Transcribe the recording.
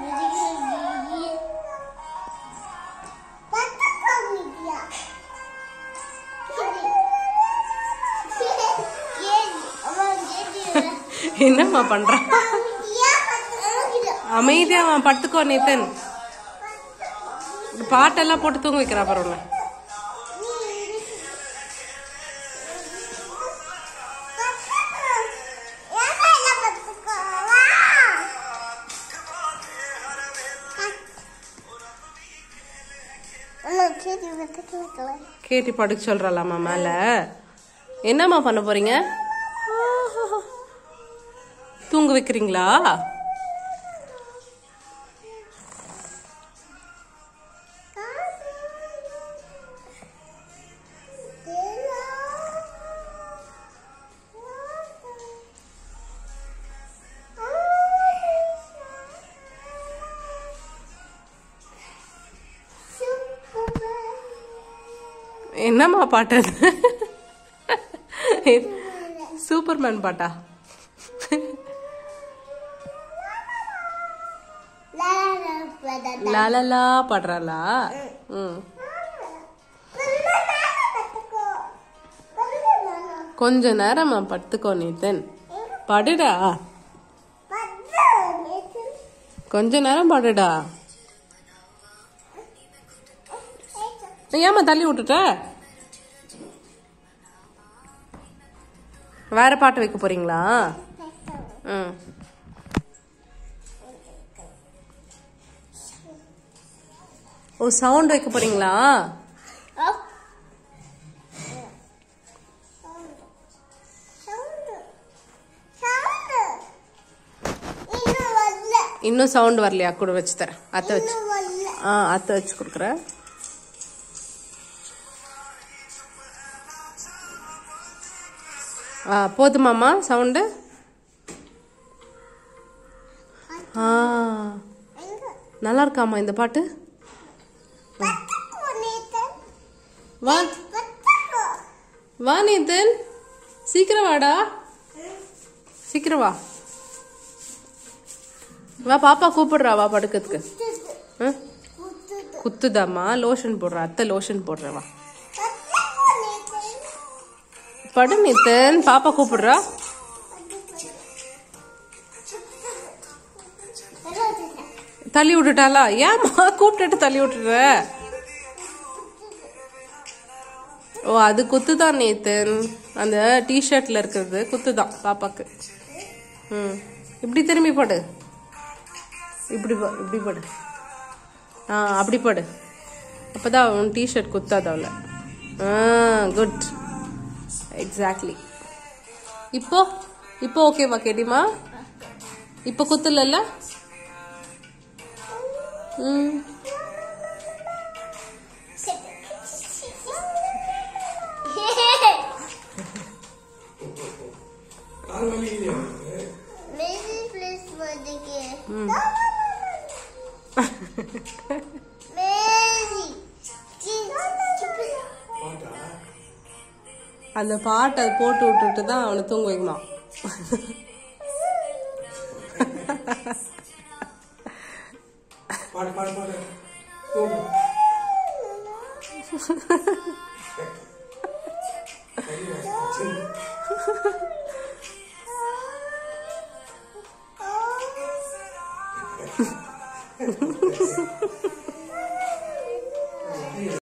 என்னம்மா பண்றான் அமைதியா அவன் படுத்துக்கோ நித்தன் பாட்டெல்லாம் போட்டு தூங்க வைக்கிறா பரவாயில்ல கேட்டி படுக்க சொல்றாளாமா மேல என்னம்மா பண்ண போறீங்க ஆஹா. தூங்க வைக்கிறீங்களா என்னம்மா பாட்டு அது சூப்பர்மேன் பாட்டா லாலலா பாடுறாளா ம் கொஞ்ச நேரம்மா படுத்துக்கோ நீத்தன் படுடா கொஞ்ச நேரம் படுடா ஏம்மா தள்ளி விட்டுட்ட வேற பாட்டு வைக்க போறீங்களா ம் ஓ சவுண்ட் வைக்க போறீங்களா இன்னும் சவுண்ட் வரலையா கூட வச்சு தரேன் அத்தை வச்சு ஆ அத்தை வச்சு கொடுக்குறேன் ஆ போதுமாம்மா சவுண்டு ஆ நல்லா இருக்காம்மா இந்த பாட்டு வா வா நீத்தன் சீக்கிரம் வாடா சீக்கிரம் வா வா பாப்பா கூப்பிடுறா வா படுக்கிறதுக்கு ஆ? குத்துதாம்மா லோஷன் போடுறா அத்தை லோஷன் போடுறா வா படு நித்தன் பாப்பா கூப்பிடுறா தள்ளி விட்டுட்டாளா ஏம்மா கூப்பிட்டுட்டு தள்ளி விட்டுற ஓ அது குத்துதான் நேத்தன் அந்த டிஷர்ட்ல இருக்கிறது குத்துதான் பாப்பாக்கு ம் இப்படி திரும்பி படு இப்படி ப- இப்படி படு ஆ அப்படி படு அப்பதான் உன் டிஷர்ட் குத்தாத அவளை ஆ குட் எக்ஸாக்ட்லி இப்போ இப்போ ஓகேவா கேட்டிமா இப்போ குத்துலல்ல ம் Maybe please for the game. ம் Maybe. அந்த பாட்டை போட்டு விட்டுட்டு தான் அவனை தூங்க வைக்கணும் பாடு பாடு பாடு தூங்கு. Oh.